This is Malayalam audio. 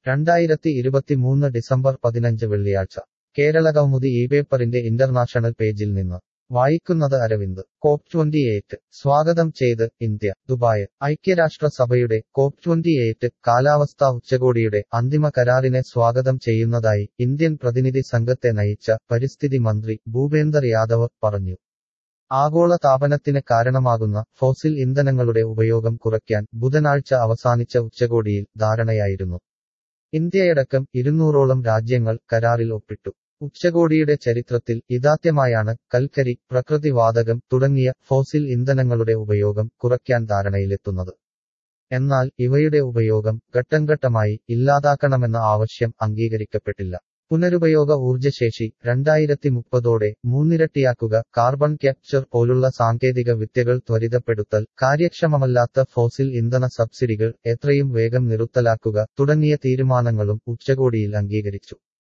രണ്ടായിരത്തി ഇരുപത്തിമൂന്ന് ഡിസംബർ പതിനഞ്ച് വെള്ളിയാഴ്ച കേരളകൗമുദി ഈ പേപ്പറിന്റെ ഇന്റർനാഷണൽ പേജിൽ നിന്ന് വായിക്കുന്നത് അരവിന്ദ് കോപ്പ് ട്വന്റിയെയ്റ്റ് സ്വാഗതം ചെയ്ത് ഇന്ത്യ ദുബായ് ഐക്യരാഷ്ട്രസഭയുടെ കോപ്പ് ട്വന്റിയെയ്റ്റ് കാലാവസ്ഥാ ഉച്ചകോടിയുടെ അന്തിമ കരാറിനെ സ്വാഗതം ചെയ്യുന്നതായി ഇന്ത്യൻ പ്രതിനിധി സംഘത്തെ നയിച്ച പരിസ്ഥിതി മന്ത്രി ഭൂപേന്ദർ യാദവ് പറഞ്ഞു ആഗോള താപനത്തിന് കാരണമാകുന്ന ഫോസിൽ ഇന്ധനങ്ങളുടെ ഉപയോഗം കുറയ്ക്കാൻ ബുധനാഴ്ച അവസാനിച്ച ഉച്ചകോടിയിൽ ധാരണയായിരുന്നു ഇന്ത്യയടക്കം ഇരുന്നൂറോളം രാജ്യങ്ങൾ കരാറിൽ ഒപ്പിട്ടു ഉച്ചകോടിയുടെ ചരിത്രത്തിൽ ഇതാദ്യമായാണ് കൽക്കരി പ്രകൃതിവാതകം തുടങ്ങിയ ഫോസിൽ ഇന്ധനങ്ങളുടെ ഉപയോഗം കുറയ്ക്കാൻ ധാരണയിലെത്തുന്നത് എന്നാൽ ഇവയുടെ ഉപയോഗം ഘട്ടംഘട്ടമായി ഇല്ലാതാക്കണമെന്ന ആവശ്യം അംഗീകരിക്കപ്പെട്ടില്ല പുനരുപയോഗ ഊർജ്ജശേഷി രണ്ടായിരത്തി മുപ്പതോടെ മൂന്നിരട്ടിയാക്കുക കാർബൺ ക്യാപ്ചർ പോലുള്ള സാങ്കേതിക വിദ്യകൾ ത്വരിതപ്പെടുത്തൽ കാര്യക്ഷമമല്ലാത്ത ഫോസിൽ ഇന്ധന സബ്സിഡികൾ എത്രയും വേഗം നിറുത്തലാക്കുക തുടങ്ങിയ തീരുമാനങ്ങളും ഉച്ചകോടിയിൽ അംഗീകരിച്ചു